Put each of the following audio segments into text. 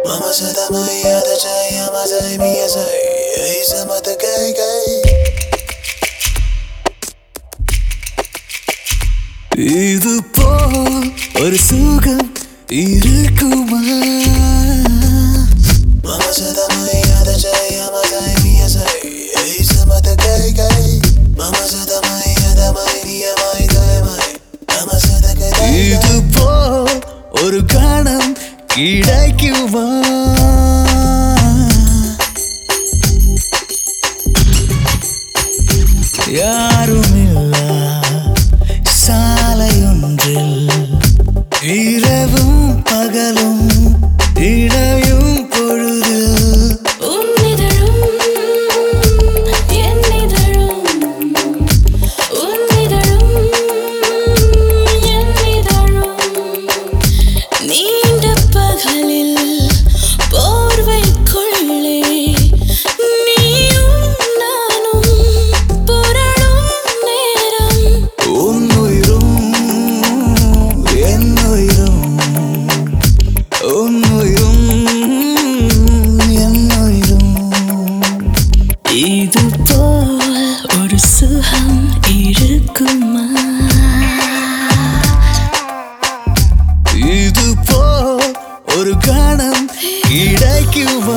Mama said I'm a other day, I'm a day, me as a he's a mother gay gay. இது போல் ஒரு சுகம் இருக்குமா Mama said I'm a other day, I'm a day, me as a he's a mother gay gay. Mama said I'm a other my me a my day my. Mama said I'm a இது போல் ஒரு கணம் கிடைக்குமா யாருமில்ல சாலையொன்றில் இரவும் பகலும் இடையும் பொழுதில் உன்னிதழும் என்னிதழும் உன்னிதழும் என்னிதழும் நீண்ட பகலில் போர்வைக்குள்ளே நீயும் நானும் புரளும் நேரம் உன்னுயிரும் என்னுயிரும் உன்னுயிரும் என்னுயிரும் இது போல் ஒரு சுகம் இருக்குமா இது போ ஒரு கணம் கிடைக்குமா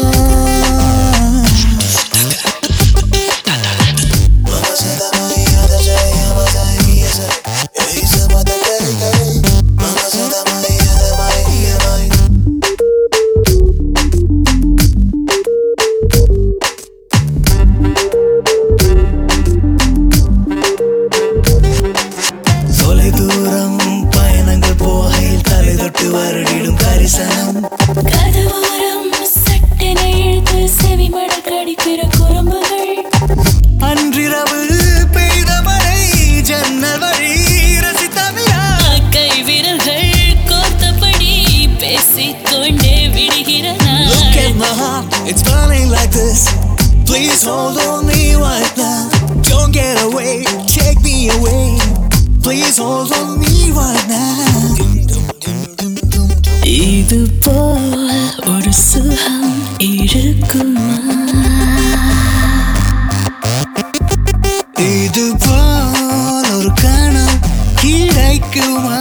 தொலை தூரம் பயணங்கள் போகையில் தலை தொட்டு வருடிடும் கரிசனம் கதவோரம் சட்டென இழுத்து செவிமட கடிக்கிற குறும்புகள் அன்றிரவு பெய்த மழை ஜன்னல் வழி ரசித்தமிழா கை விரல்கள் கோர்த்தபடி பேசிக்கொண்டே விடுகிற Look at நாள் my heart, it's burning like this. Please hold on me right now. Don't get away, take me away. Please hold on me right now. இது போல் ஒரு சுகம் இருக்குமா இது போல் ஒரு கணம் கிடைக்குமா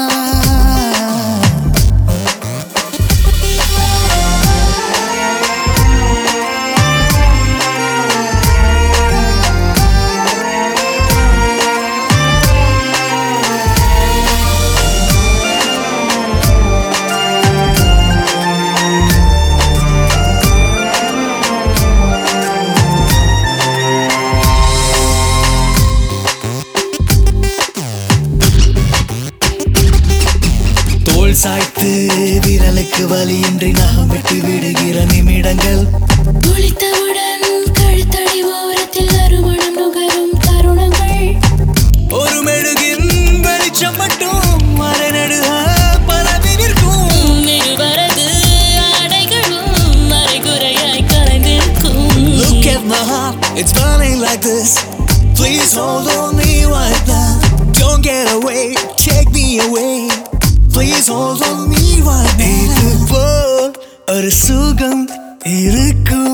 தோல் சாய்த்து விரலுக்கு வலியின்றி நகம் விட்டு விடுகிற நிமிடங்கள் குளித்தவுடன் கழுத்தடி ஓரத்தில் அருமணம் நுகரும் தருணங்கள் ஒரு மெழுகின் வெளிச்சம் மட்டும் மறைநடுக பரவி நிற்கும் நிருவரது ஆடைகளும் மறைகுறையாய் கலந்திருக்கும் Look at my heart, it's burning like this. Please hold on me right now. Don't get away, take me away. Please hold on me right now. இது போல் ஒரு சுகம் இருக்கும்